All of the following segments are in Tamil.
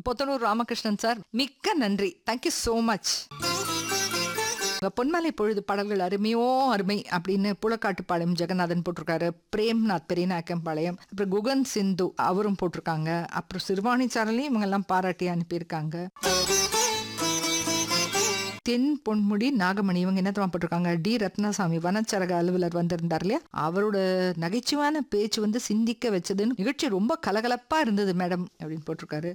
பொத்தனூர் ராமகிருஷ்ணன் சார் மிக்க நன்றி தேங்க்யூ so மச் உங்க பொன்மலை பொழுது பாடல்கள் அருமையோ அருமை அப்படின்னு புலக்காட்டுப்பாளையம் ஜெகநாதன் போட்டிருக்காரு பிரேம்நாத் பெரியநாயக்கம்பாளையம் அப்புறம் குகன் சிந்து அவரும் போட்டிருக்காங்க அப்புறம் சிறுவாணி சாரலையும் இவங்க எல்லாம் பாராட்டி அனுப்பியிருக்காங்க தென் பொன்முடி நாகமணி இவங்க என்ன தெரியுமா போட்டிருக்காங்க டி ரத்னசாமி வனச்சரக அலுவலர் வந்திருந்தார் இல்லையா அவரோட நகைச்சுவான பேச்சு வந்து சிந்திக்க வச்சதுன்னு நிகழ்ச்சி ரொம்ப கலகலப்பா இருந்தது மேடம் அப்படின்னு போட்டிருக்காரு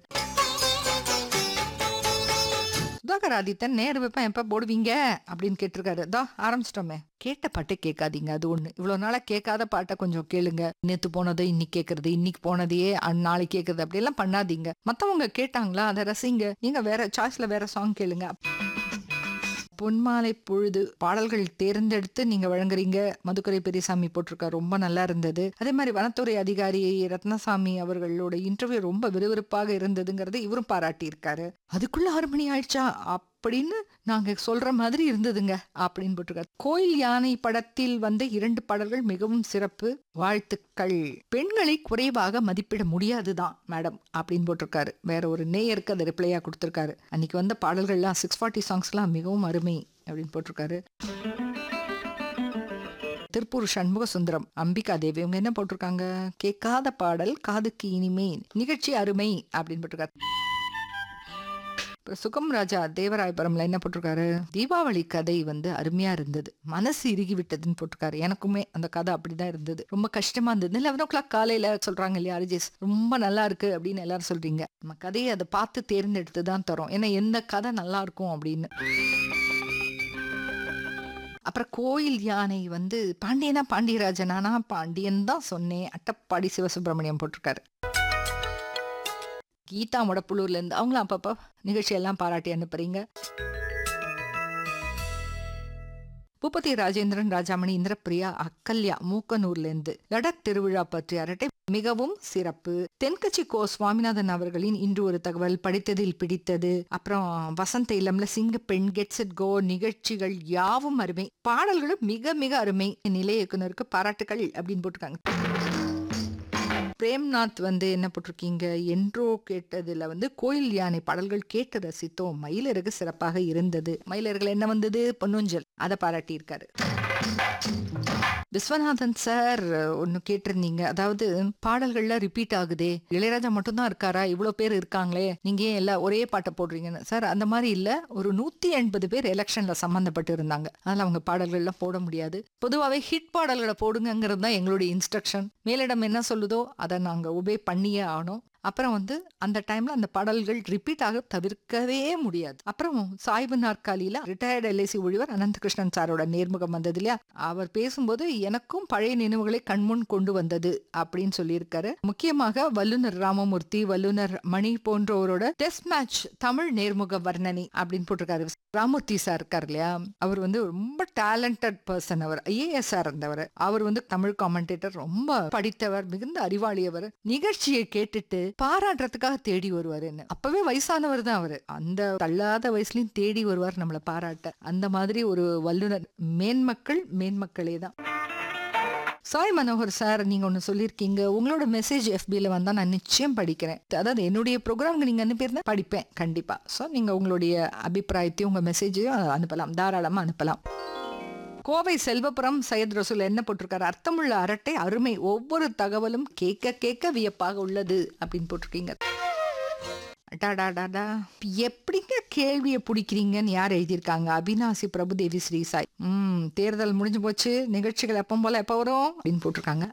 சுதாகர் ஆதித்தன் நேரு வைப்பேன் எப்ப போடுவீங்க அப்படின்னு கேட்டிருக்காரு தா ஆரம்பிச்சிட்டோமே கேட்ட பாட்டை கேட்காதீங்க அது ஒண்ணு இவ்வளவு நாளா கேட்காத பாட்டை கொஞ்சம் கேளுங்க நேத்து போனதை இன்னைக்கு கேட்கறது இன்னைக்கு போனதையே அ- நாளைக்கு கேட்கறது அப்படி எல்லாம் பண்ணாதீங்க மத்தவங்க கேட்டாங்களா அதை ரசிங்க நீங்க வேற சாய்ஸ்ல வேற சாங் கேளுங்க பொன்மாலை பொழுது பாடல்கள் தேர்ந்தெடுத்து நீங்க வழங்குறீங்க மதுக்கரை பெரியசாமி போட்டிருக்காரு ரொம்ப நல்லா இருந்தது அதே மாதிரி வனத்துறை அதிகாரி ரத்னசாமி அவர்களோட இன்டர்வியூ ரொம்ப விறுவிறுப்பாக இருந்ததுங்கிறது இவரும் பாராட்டி இருக்காரு அதுக்குள்ள ஆறு மணி ஆயிடுச்சா அப்படின்னு நாங்க சொல்ற மாதிரி இருந்ததுங்க அப்படின்னு போட்டிருக்காரு கோயில் யானை படத்தில் வந்த இரண்டு பாடல்கள் மிகவும் சிறப்பு வாழ்த்துக்கள் பெண்களை குறைவாக மதிப்பிட முடியாதுதான் மேடம் அப்படின்னு போட்டிருக்காரு வேற ஒரு நேயருக்கு அதை ரிப்ளையா கொடுத்திருக்காரு அன்னைக்கு வந்த பாடல்கள்லாம் சிக்ஸ் ஃபார்ட்டி சாங்ஸ்லாம் மிகவும் அருமை அப்படின்னு போட்டிருக்காரு திருப்பூர் சண்முக சுந்தரம் அம்பிகா தேவி இவங்க என்ன போட்டிருக்காங்க கேட்காத பாடல் காதுக்கு இனிமே நிகழ்ச்சி அருமை அப்படின்னு போட்டிருக்காரு அப்புறம் சுகம் ராஜா தேவராயபுரம்ல என்ன போட்டிருக்காரு தீபாவளி கதை வந்து அருமையா இருந்தது மனசு இறுகி விட்டதுன்னு போட்டிருக்காரு எனக்குமே அந்த கதை அப்படிதான் இருந்தது ரொம்ப கஷ்டமா இருந்தது லெவன் ஓ கிளாக் காலையில சொல்றாங்க இல்லையா அரிஜேஸ் ரொம்ப நல்லா இருக்கு அப்படின்னு எல்லாரும் சொல்றீங்க நம்ம கதையை அதை பார்த்து தேர்ந்தெடுத்து தான் தரோம் ஏன்னா எந்த கதை நல்லா இருக்கும் அப்படின்னு அப்புறம் கோயில் யானை வந்து பாண்டியனா பாண்டியராஜனானா பாண்டியன் தான் சொன்னேன் அட்டப்பாடி சிவசுப்பிரமணியம் போட்டிருக்காரு கீதா முடப்புலூர்ல இருந்து அவங்களும் அப்பப்போ நிகழ்ச்சியெல்லாம் பாராட்டி அனுப்புறீங்க பூபதி ராஜேந்திரன் ராஜாமணி இந்திரபிரியா அக்கல்யா மூக்கனூர்ல இருந்து லடாக் திருவிழா பற்றிய அரட்டை மிகவும் சிறப்பு தென்கட்சி கோ சுவாமிநாதன் அவர்களின் இன்று ஒரு தகவல் படித்ததில் பிடித்தது அப்புறம் வசந்த இல்லம்ல சிங்க பெண் கெட்ஸ் இட் கோ நிகழ்ச்சிகள் யாவும் அருமை பாடல்களும் மிக மிக அருமை நிலைய இயக்குனருக்கு பாராட்டுகள் அப்படின்னு போட்டிருக்காங்க பிரேம்நாத் வந்து என்ன போட்டிருக்கீங்க என்றோ கேட்டதுல வந்து கோயில் யானை பாடல்கள் கேட்டு ரசித்தோம் மயிலருக்கு சிறப்பாக இருந்தது மயிலர்கள் என்ன வந்தது பொன்னுஞ்சல் அதை பாராட்டி இருக்காரு விஸ்வநாதன் சார் ஒன்னு கேட்டிருந்தீங்க அதாவது பாடல்கள்லாம் ரிப்பீட் ஆகுதே இளையராஜா மட்டும்தான் இருக்காரா இவ்வளவு பேர் இருக்காங்களே நீங்க ஏன் எல்லாம் ஒரே பாட்டை போடுறீங்கன்னு சார் அந்த மாதிரி இல்ல ஒரு நூத்தி எண்பது பேர் எலெக்ஷன்ல சம்பந்தப்பட்டு இருந்தாங்க அதனால அவங்க பாடல்கள்லாம் போட முடியாது பொதுவாகவே ஹிட் பாடல்களை போடுங்கிறது தான் எங்களுடைய இன்ஸ்ட்ரக்ஷன் மேலிடம் என்ன சொல்லுதோ அதை நாங்க ஒபே பண்ணியே ஆனோம் அப்புறம் வந்து அந்த டைம்ல அந்த பாடல்கள் ரிப்பீட் ஆக தவிர்க்கவே முடியாது அப்புறம் சாய்பு நாற்காலியில ரிட்டையர்டு எல்ஐசி ஊழியர் அனந்தகிருஷ்ணன் சாரோட நேர்முகம் வந்தது இல்லையா அவர் பேசும்போது எனக்கும் பழைய நினைவுகளை கண்முன் கொண்டு வந்தது அப்படின்னு சொல்லியிருக்காரு முக்கியமாக வல்லுனர் ராமமூர்த்தி வல்லுனர் மணி போன்றவரோட டெஸ்ட் மேட்ச் தமிழ் நேர்முக வர்ணனை அப்படின்னு போட்டிருக்காரு ராமூர்த்தி சார் இருக்கார் இல்லையா அவர் வந்து ரொம்ப டேலண்டட் பர்சன் அவர் ஐஏஎஸ் இருந்தவர் அவர் வந்து தமிழ் காமெண்டேட்டர் ரொம்ப படித்தவர் மிகுந்த அறிவாளியவர் நிகழ்ச்சியை கேட்டுட்டு பாராட்டுறதுக்காக தேடி வருவாரு என்ன அப்பவே வயசானவர் தான் அவரு அந்த தள்ளாத வயசுலயும் தேடி வருவார் நம்மள பாராட்ட அந்த மாதிரி ஒரு வல்லுனர் மேன்மக்கள் மேன்மக்களே தான் சாய் மனோகர் சார் நீங்க ஒன்னு சொல்லியிருக்கீங்க உங்களோட மெசேஜ் எஃபில வந்தா நான் நிச்சயம் படிக்கிறேன் அதாவது என்னுடைய ப்ரோக்ராம்க்கு நீங்க அனுப்பியிருந்தா படிப்பேன் கண்டிப்பா ஸோ நீங்க உங்களுடைய அபிப்பிராயத்தையும் உங்க மெசேஜையும் அனுப்பலாம் தாராளமா அனுப்பலாம் கோவை செல்வபுரம் சையத் ரசூல் என்ன போட்டிருக்காரு அர்த்தமுள்ள அரட்டை அருமை ஒவ்வொரு தகவலும் கேட்க கேட்க வியப்பாக உள்ளது அப்படின்னு போட்டிருக்கீங்க அடாடாடாடா எப்படிங்க கேள்வியை பிடிக்கிறீங்கன்னு யார் எழுதியிருக்காங்க அபினாசி பிரபுதேவி ஸ்ரீசாய் ம் தேர்தல் முடிஞ்சு போச்சு நிகழ்ச்சிகள் எப்போ போல எப்போ வரும் அப்படின்னு போட்டிருக்காங்க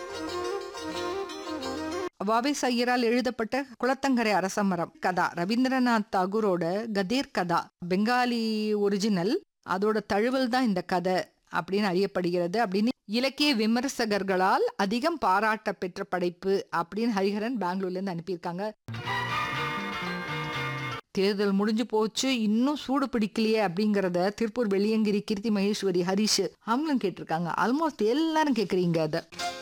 வாவே ஐயரால் எழுதப்பட்ட குளத்தங்கரை அரசமரம் கதா ரவீந்திரநாத் தாகூரோட கதீர் கதா பெங்காலி ஒரிஜினல் அதோட தழுவல் தான் இந்த கதை அப்படின்னு அறியப்படுகிறது அப்படின்னு இலக்கிய விமர்சகர்களால் அதிகம் பாராட்ட பெற்ற படைப்பு அப்படின்னு ஹரிஹரன் பெங்களூர்ல இருந்து அனுப்பியிருக்காங்க தேர்தல் முடிஞ்சு போச்சு இன்னும் சூடு பிடிக்கலையே அப்படிங்கறத திருப்பூர் வெள்ளியங்கிரி கீர்த்தி மகேஸ்வரி ஹரிஷ் அவங்களும் கேட்டிருக்காங்க ஆல்மோஸ்ட் எல்லாரும் கேக்குறீங்க அத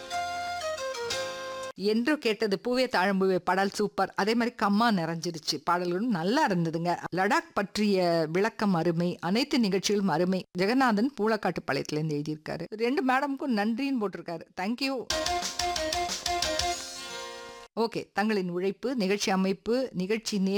என்றோ கேட்டது பூவே தாழம்பூவே பாடல் சூப்பர் அதே மாதிரி கம்மா நிறைஞ்சிருச்சு பாடல்களும் நல்லா இருந்ததுங்க லடாக் பற்றிய விளக்கம் அருமை அனைத்து நிகழ்ச்சிகளும் அருமை ஜெகநாதன் பூலக்காட்டு பாளையத்துல இருந்து எழுதியிருக்காரு ரெண்டு மேடமுக்கும் நன்றின்னு போட்டிருக்காரு தேங்க்யூ ஓகே தங்களின் உழைப்பு நிகழ்ச்சி அமைப்பு நிகழ்ச்சி நே